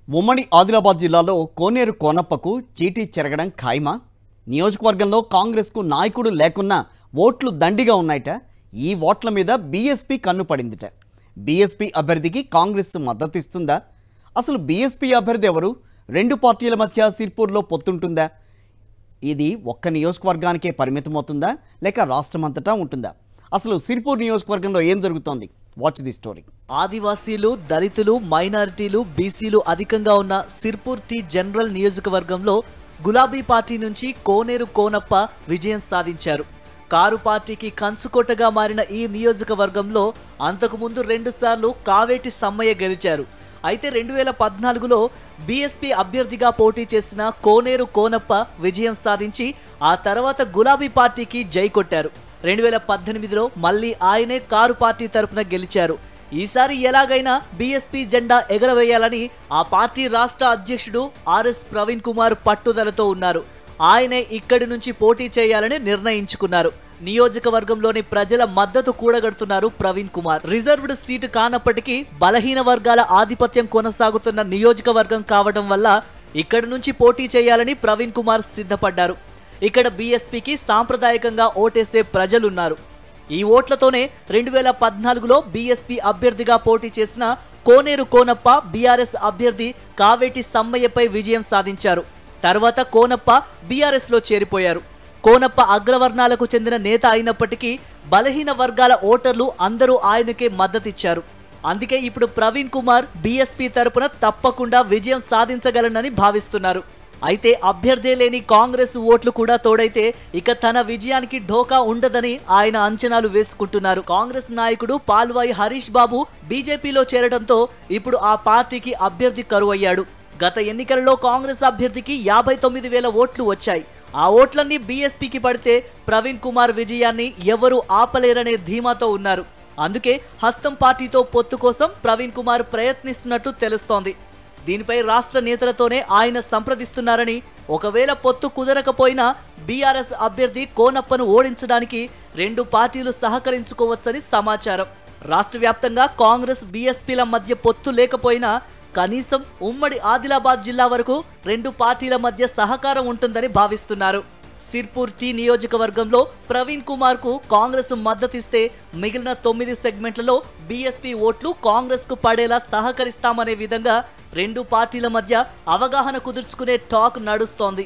ఉమ్మడి ఆదిలాబాద్ జిల్లాలో కోనేరు కోనప్పకు చీటీ చెరగడం ఖాయమా నియోజకవర్గంలో కాంగ్రెస్కు నాయకుడు లేకున్నా ఓట్లు దండిగా ఉన్నాయట ఈ ఓట్ల మీద బీఎస్పీ కన్ను పడిందిట బీఎస్పీ అభ్యర్థికి కాంగ్రెస్ మద్దతు ఇస్తుందా అసలు బీఎస్పీ అభ్యర్థి ఎవరు రెండు పార్టీల మధ్య సిర్పూర్లో పొత్తుంటుందా ఇది ఒక్క నియోజకవర్గానికే పరిమితమవుతుందా లేక రాష్ట్రమంతటా ఉంటుందా అసలు సిర్పూర్ నియోజకవర్గంలో ఏం జరుగుతోంది వాచ్ ది స్టోరీ ఆదివాసీలు దళితులు మైనారిటీలు బీసీలు అధికంగా ఉన్న సిర్పూర్ టీ జనరల్ నియోజకవర్గంలో గులాబీ పార్టీ నుంచి కోనేరు కోనప్ప విజయం సాధించారు కారు పార్టీకి కంచుకోటగా మారిన ఈ నియోజకవర్గంలో అంతకుముందు రెండుసార్లు కావేటి సమ్మయ్య గెలిచారు అయితే రెండు వేల పద్నాలుగులో బీఎస్పీ అభ్యర్థిగా పోటీ చేసిన కోనేరు కోనప్ప విజయం సాధించి ఆ తర్వాత గులాబీ పార్టీకి జై కొట్టారు రెండు వేల పద్దెనిమిదిలో మళ్ళీ ఆయనే కారు పార్టీ తరపున గెలిచారు ఈసారి ఎలాగైనా బీఎస్పీ జెండా ఎగరవేయాలని ఆ పార్టీ రాష్ట్ర అధ్యక్షుడు ఆర్ఎస్ ప్రవీణ్ కుమార్ పట్టుదలతో ఉన్నారు ఆయనే ఇక్కడి నుంచి పోటీ చేయాలని నిర్ణయించుకున్నారు నియోజకవర్గంలోని ప్రజల మద్దతు కూడగడుతున్నారు ప్రవీణ్ కుమార్ రిజర్వ్డ్ సీటు కానప్పటికీ బలహీన వర్గాల ఆధిపత్యం కొనసాగుతున్న నియోజకవర్గం కావడం వల్ల ఇక్కడి నుంచి పోటీ చేయాలని ప్రవీణ్ కుమార్ సిద్ధపడ్డారు ఇక్కడ బీఎస్పీకి సాంప్రదాయకంగా ఓటేసే ప్రజలున్నారు ఈ ఓట్లతోనే రెండు వేల పద్నాలుగులో బీఎస్పీ అభ్యర్థిగా పోటీ చేసిన కోనేరు కోనప్ప బీఆర్ఎస్ అభ్యర్థి కావేటి సమ్మయ్యపై విజయం సాధించారు తర్వాత కోనప్ప బీఆర్ఎస్ లో చేరిపోయారు కోనప్ప అగ్రవర్ణాలకు చెందిన నేత అయినప్పటికీ బలహీన వర్గాల ఓటర్లు అందరూ ఆయనకే మద్దతిచ్చారు అందుకే ఇప్పుడు ప్రవీణ్ కుమార్ బీఎస్పీ తరపున తప్పకుండా విజయం సాధించగలనని భావిస్తున్నారు అయితే అభ్యర్థే లేని కాంగ్రెస్ ఓట్లు కూడా తోడైతే ఇక తన విజయానికి ఢోకా ఉండదని ఆయన అంచనాలు వేసుకుంటున్నారు కాంగ్రెస్ నాయకుడు పాల్వాయి హరీష్ బాబు బీజేపీలో చేరడంతో ఇప్పుడు ఆ పార్టీకి అభ్యర్థి కరువయ్యాడు గత ఎన్నికలలో కాంగ్రెస్ అభ్యర్థికి యాభై తొమ్మిది వేల ఓట్లు వచ్చాయి ఆ ఓట్లన్నీ బీఎస్పీకి పడితే ప్రవీణ్ కుమార్ విజయాన్ని ఎవరూ ఆపలేరనే ధీమాతో ఉన్నారు అందుకే హస్తం పార్టీతో పొత్తు కోసం ప్రవీణ్ కుమార్ ప్రయత్నిస్తున్నట్టు తెలుస్తోంది దీనిపై రాష్ట్ర నేతలతోనే ఆయన సంప్రదిస్తున్నారని ఒకవేళ పొత్తు కుదరకపోయినా బీఆర్ఎస్ అభ్యర్థి కోనప్పను ఓడించడానికి రెండు పార్టీలు సహకరించుకోవచ్చని సమాచారం రాష్ట్ర వ్యాప్తంగా కాంగ్రెస్ బీఎస్పీల మధ్య పొత్తు లేకపోయినా కనీసం ఉమ్మడి ఆదిలాబాద్ జిల్లా వరకు రెండు పార్టీల మధ్య సహకారం ఉంటుందని భావిస్తున్నారు సిర్పూర్ టీ నియోజకవర్గంలో ప్రవీణ్ కుమార్ కు కాంగ్రెస్ మద్దతిస్తే మిగిలిన తొమ్మిది సెగ్మెంట్లలో బీఎస్పీ ఓట్లు కాంగ్రెస్ కు పడేలా సహకరిస్తామనే విధంగా రెండు పార్టీల మధ్య అవగాహన కుదుర్చుకునే టాక్ నడుస్తోంది